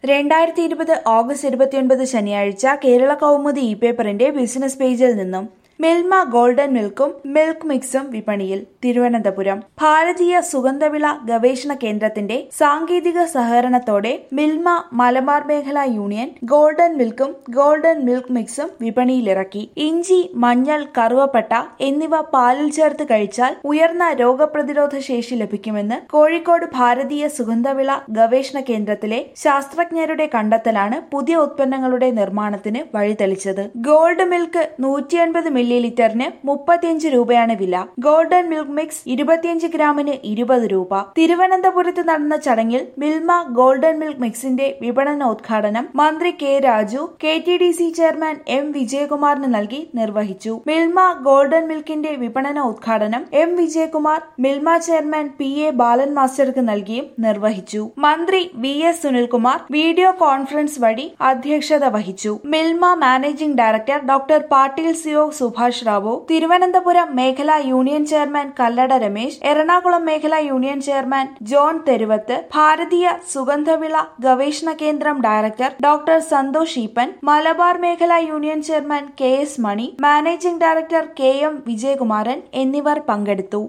രണ്ടായിരത്തി ഇരുപത് ഓഗസ്റ്റ് ഇരുപത്തിയൊൻപത് ശനിയാഴ്ച കേരള കൗമുദി ഇ പേപ്പറിന്റെ ബിസിനസ് പേജിൽ നിന്നും മിൽമ ഗോൾഡൻ മിൽക്കും മിൽക്ക് മിക്സും വിപണിയിൽ തിരുവനന്തപുരം ഭാരതീയ സുഗന്ധവിള ഗവേഷണ കേന്ദ്രത്തിന്റെ സാങ്കേതിക സഹകരണത്തോടെ മിൽമ മലബാർ മേഖല യൂണിയൻ ഗോൾഡൻ മിൽക്കും ഗോൾഡൻ മിൽക്ക് മിക്സും വിപണിയിലിറക്കി ഇഞ്ചി മഞ്ഞൾ കറുവപ്പട്ട എന്നിവ പാലിൽ ചേർത്ത് കഴിച്ചാൽ ഉയർന്ന രോഗപ്രതിരോധ ശേഷി ലഭിക്കുമെന്ന് കോഴിക്കോട് ഭാരതീയ സുഗന്ധവിള ഗവേഷണ കേന്ദ്രത്തിലെ ശാസ്ത്രജ്ഞരുടെ കണ്ടെത്തലാണ് പുതിയ ഉത്പന്നങ്ങളുടെ നിർമ്മാണത്തിന് വഴിതെളിച്ചത് ഗോൾഡ് മിൽക്ക് നൂറ്റി അൻപത് മില്ലി ലിറ്ററിന് മുപ്പത്തിയഞ്ച് രൂപയാണ് വില ഗോൾഡൻ മിൽക്ക് മിക്സ് ഇരുപത്തിയഞ്ച് ഗ്രാമിന് ഇരുപത് രൂപ തിരുവനന്തപുരത്ത് നടന്ന ചടങ്ങിൽ മിൽമ ഗോൾഡൻ മിൽക്ക് മിക്സിന്റെ വിപണനോദ്ഘാടനം മന്ത്രി K Raju K T D C chairman M വിജയകുമാറിന് നൽകി നിർവഹിച്ചു മിൽമ ഗോൾഡൻ മിൽക്കിന്റെ വിപണന ഉദ്ഘാടനം M Vijayakumar Milma chairman P A Balan മാസ്റ്റർക്ക് നൽകിയും നിർവഹിച്ചു മന്ത്രി V S Sunilkumar video conference വഴി അധ്യക്ഷത വഹിച്ചു Milma managing director doctor Patil സിഒ സുഭാഷ് റാവു തിരുവനന്തപുരം മേഖലാ യൂണിയൻ ചെയർമാൻ കല്ലട രമേശ് എറണാകുളം മേഖലാ യൂണിയൻ ചെയർമാൻ ജോൺ തെരുവത്ത് ഭാരതീയ സുഗന്ധവിള ഗവേഷണ കേന്ദ്രം ഡയറക്ടർ ഡോക്ടർ സന്തോഷ് ഈപ്പൻ മലബാർ മേഖലാ union chairman K S Mani managing director K M Vijayakumaran എന്നിവർ പങ്കെടുത്തു